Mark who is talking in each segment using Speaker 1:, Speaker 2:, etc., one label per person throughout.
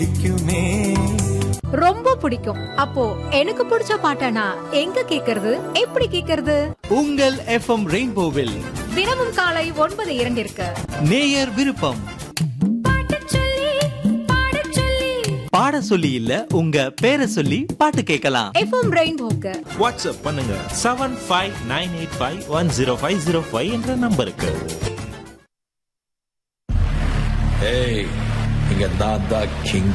Speaker 1: பிடிக்குமே
Speaker 2: ரொம்ப பிடிக்கும் அப்போ எனக்கு பிடிச்ச பாட்டனா எங்க கேக்குறது எப்படி கேக்குறது
Speaker 1: உங்கள் எஃப்எம் ரெயின்போவில்
Speaker 2: தினமும் காலை ஒன்பது இரண்டிற்கு
Speaker 1: நேயர் விருப்பம்
Speaker 2: பாடச் சொல்லி, பாடச் சொல்லி.
Speaker 1: பாட சொல்லி இல்ல உங்க பேரை சொல்லி பாட்டு கேட்கலாம்
Speaker 2: எஃப்எம் ரெயின்போக்கு
Speaker 3: வாட்ஸ்அப் பண்ணுங்க seven five nine eight five one zero five zero five என்ற நம்பருக்கு
Speaker 4: ஏய் இங்க நான் தான் கிங்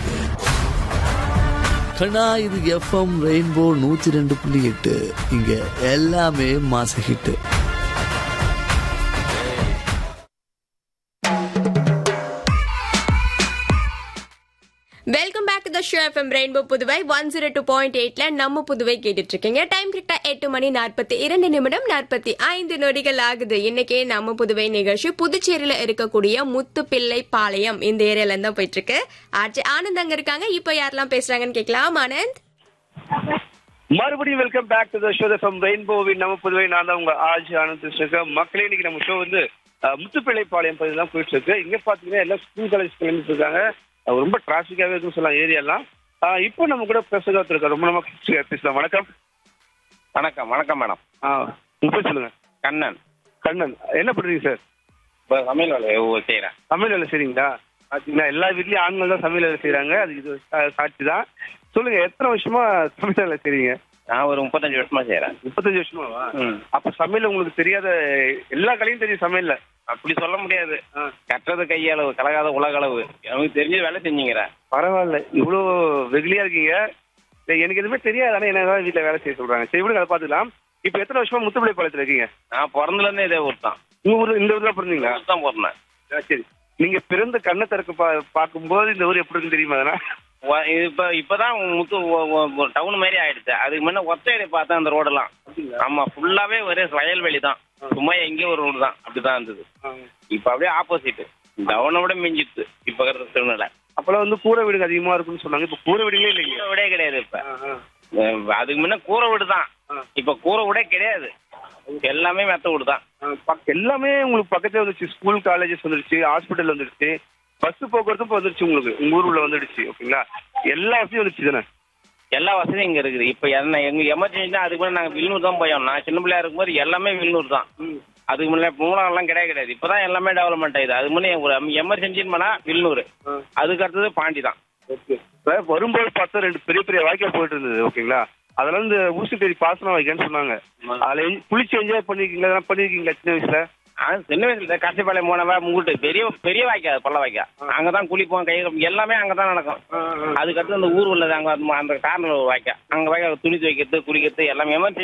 Speaker 5: கண்ணா இது எஃப்எம் ரெயின்போ நூத்தி ரெண்டு புள்ளி எட்டு இங்க எல்லாமே மாச hit
Speaker 6: welcome back to the show FM rainbow Puduvai one zero two point எயிட்ல நம்ம புதுவை கேட்டுட்டு இருக்கீங்க டைம் கரெக்டா எட்டு மணி நாற்பத்தி இரண்டு நிமிடம் நாற்பத்தி ஐந்து நொடிகள் ஆகுது இன்னைக்கே நம்ம புதுவை நிகழ்ச்சி புதுச்சேரியில இருக்கக்கூடிய முத்துப்பிள்ளை பாளையம் இந்த ஏரியால இருந்து தான் போயிட்டு இருக்கு ஆர்ஜி ஆனந்த் அங்க இருக்காங்க இப்போ யாரெல்லாம் பேசுறாங்கன்னு கேட்கலாம் ஆனந்த்
Speaker 7: மறுபடியும் welcome back to the show from ரெயின்போவின் நம்ம புதுவை நான் தான் உங்க ஆஜ் ஆனந்த் இருக்கேன் மக்களே இன்னைக்கு நம்ம ஷோ வந்து அஹ், முத்துப்பிள்ளைப்பாளையம் பகுதியில் தான் போயிட்டு இருக்கு இங்க பாத்தீங்கன்னா எல்லாம் ஸ்கூல் காலேஜ் கிளம்பிட்டு இருக்காங்க அஹ், ரொம்ப டிராஃபிக்காவே இருக்குன்னு சொல்லலாம் ஏரியாலாம் அஹ், இப்போ நம்ம கூட பேசுகிறதா இருக்காரு ரொம்ப நம்ம பேசலாம் வணக்கம்
Speaker 8: வணக்கம் வணக்கம் மேடம்
Speaker 7: ஆ உங்க பேர் சொல்லுங்க
Speaker 8: கண்ணன்
Speaker 7: கண்ணன் என்ன பண்றீங்க சார்
Speaker 8: இப்போ சமையல் வேலையை செய்கிறேன்
Speaker 7: சமையல் வேலை செய்றீங்களா பாத்தீங்களா எல்லா வீட்லயும் ஆண்கள் தான் சமையல் வேலை செய்றாங்க அது இது சா- சாட்சி தான் சொல்லுங்க எத்தனை வருஷமா சமையல் வேலை செய்றீங்க
Speaker 8: நான் ஒரு முப்பத்தஞ்சு வருஷமா செய்கிறேன்
Speaker 7: முப்பத்தஞ்சு வருஷமாவா
Speaker 8: ம்.
Speaker 7: அப்ப சமையல் உங்களுக்கு தெரியாத எல்லா கலையும் தெரியும் சமையல்ல
Speaker 8: அப்படி சொல்ல முடியாது கட்டுறது கையளவு கலகாத உலகளவு எனக்கு தெரிஞ்ச வேலை செஞ்சுங்கிறேன்
Speaker 7: பரவாயில்ல இவ்வளோ வெகுளியா இருக்கீங்க இல்ல, எனக்கு எதுவுமே தெரியாது ஆனா என்ன தான் வீட்டுல வேலை செய்ய சொல்றாங்க சரி விடுங்க அதை பாத்துக்கலாம் இப்ப எத்தனை வருஷமா முத்துப்பிள்ளை பாளையத்துல இருக்கீங்க
Speaker 8: நான் பிறந்தலேருந்தே இதே ஊர் தான்
Speaker 7: உங்க ஊர் இந்த ஊர்ல பிறந்தீங்களா
Speaker 8: ஊர் தான் பிறந்தேன்
Speaker 7: ஆ, சரி நீங்க பிறந்த கண்ணை திறக்க பா பார்க்கும்போது இந்த ஊர் எப்படி இருக்குன்னு தெரியுமா அதெல்லாம்
Speaker 8: வ- இது இப்போ இப்போதான் முத்து டவுன் மாதிரி ஆயிடுச்சு அதுக்கு முன்ன ஒத்தையடி பார்த்தேன் அந்த ரோடெல்லாம் ஆமா ஃபுல்லாவே ஒரே வயல்வெளி தான் சும்மா எங்கேயும் ஒரு ரோடு தான் அப்படிதான் இருந்தது இப்போ அப்படியே ஆப்போசிட் டவுனை விட மிஞ்சிட்டு இப்போ இருக்கிற சூழ்நிலை
Speaker 7: அப்பெல்லாம் வந்து கூரை வீடுங்க அதிகமா இருக்குன்னு சொன்னாங்க இப்ப கூரை வீடுங்களே இல்லைங்க
Speaker 8: கூரை வீடே கிடையாது இப்ப
Speaker 7: ஆ, ஆ.
Speaker 8: அஹ் அதுக்கு முன்ன கூரை வீடு தான் இப்ப கூரை வீடே கிடையாது எல்லாமே மெத்த வீடு தான்
Speaker 7: ஆ, பக்க- எல்லாமே உங்களுக்கு பக்கத்துல வந்துருச்சு ஸ்கூல் காலேஜஸ் வந்துருச்சு ஹாஸ்பிட்டல் வந்துருச்சு பஸ் போக்குவரத்தும் இப்ப வந்துருச்சு உங்களுக்கு உங்க ஊருக்குள்ள வந்துடுச்சு ஓகேங்களா எல்லா வசதியும் வந்துருச்சு தானே
Speaker 8: எல்லா வசதியும் இங்க இருக்குது இப்ப என்ன எங்க எமர்ஜென்சி அதுக்கு முன்ன நாங்க வில்னூர் தான் போயோம் நான் சின்ன பிள்ளையா இருக்கும்போது எல்லாமே வில்னூர் தான் அதுக்கு முன்ன மூலம் எல்லாம் கிடையாது கிடையாது இப்பதான் எல்லாமே டெவலப்மெண்ட் ஆயிடுது அது முன்னே ஒரு எமர்ஜென்சின்னு பண்ணா வில்னூர் அதுக்கு அடுத்தது பாண்டி தான்
Speaker 7: ஓகே இப்ப வரும்போது பார்த்தா ரெண்டு பெரிய பெரிய வாய்க்கால் போயிட்டு இருந்தது ஓகேங்களா அதெல்லாம் இந்த ஊசி தேடி பாசனம் வைக்கன்னு சொன்னாங்க அதுல என்- குளிச்சு என்ஜாய் பண்ணிருக்கீங்களா அதெல்லாம் பண்ணிருக்கீங்களா சின்ன வயசுல
Speaker 8: ஆ, சின்ன வயசுல கசிப்பாளையம் போனவா முங்குட்டு பெரிய பெரிய வாய்க்கா பள்ள வாய்க்கா அங்கதான் குளிப்போம் கை எல்லாமே அங்கதான் நடக்கும் அதுக்கடுத்து அந்த ஊர் உள்ளது அங்க அந்த- அந்த கார்னர் வாய்க்கா அங்க வாய்க்கா துணி துவைக்கிறது குளிக்கிறது எல்லாமே எமர்ஜென்சி